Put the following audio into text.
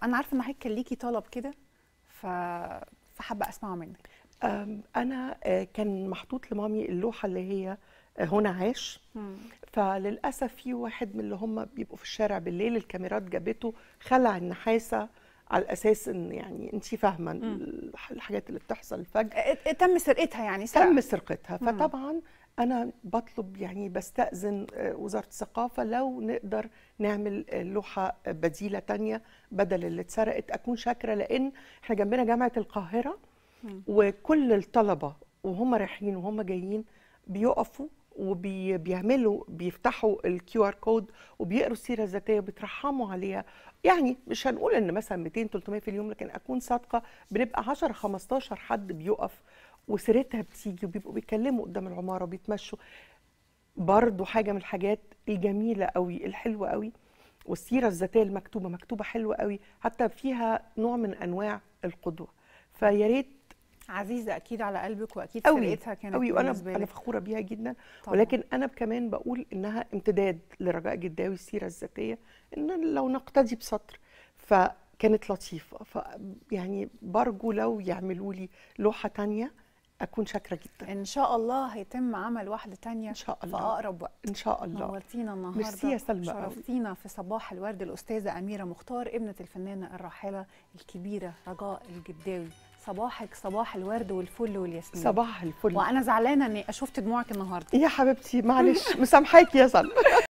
انا عارفه ان حضرتك كان ليكي طلب كده ف فحابه اسمعه منك أم، انا آه، كان محطوط لمامي اللوحه اللي هي آه، هنا عاش فللاسف في واحد من اللي هم بيبقوا في الشارع بالليل الكاميرات جابته خلع النحاسه على اساس ان يعني انت فاهمه الح- الحاجات اللي بتحصل فجاه ات- ات- تم سرقتها يعني سرقة. تم سرقتها فطبعا انا بطلب يعني بستأذن آه، وزارة الثقافة لو نقدر نعمل آه، لوحة بديلة تانية بدل اللي اتسرقت أكون شاكرة لأن احنا جنبنا جامعة القاهرة وكل الطلبة وهم رايحين وهم جايين بيقفوا وبيعملوا بيفتحوا الكيو ار كود وبيقروا السيره الذاتيه وبيترحموا عليها يعني مش هنقول ان مثلا 200 300 في اليوم لكن اكون صادقه بنبقى 10 15 حد بيقف وسيرتها بتيجي وبيبقوا بيتكلموا قدام العماره وبيتمشوا برضو حاجه من الحاجات الجميله قوي الحلوه قوي والسيره الذاتيه المكتوبه مكتوبه حلوه قوي حتى فيها نوع من انواع القدوه فيا ريت عزيزه اكيد على قلبك واكيد قوي سرقتها كانت قوي وانا بالنسبه انا لك فخوره بيها جدا طبعاً. ولكن انا كمان بقول انها امتداد لرجاء جداوي السيره الذاتيه ان لو نقتدي بسطر فكانت لطيفه ف يعني برجو لو يعملوا لي لوحه تانية اكون شاكره جدا ان شاء الله هيتم عمل واحده تانية إن شاء في الله. اقرب وقت ان شاء الله نورتينا النهارده ميرسي يا سلمى قوي. شرفتينا في صباح الورد الاستاذه اميره مختار ابنه الفنانه الراحله الكبيره رجاء الجداوي صباحك صباح الورد والفل والياسمين صباح الفل وانا زعلانه اني شفت دموعك النهارده يا حبيبتي معلش مسامحاكي يا سلمى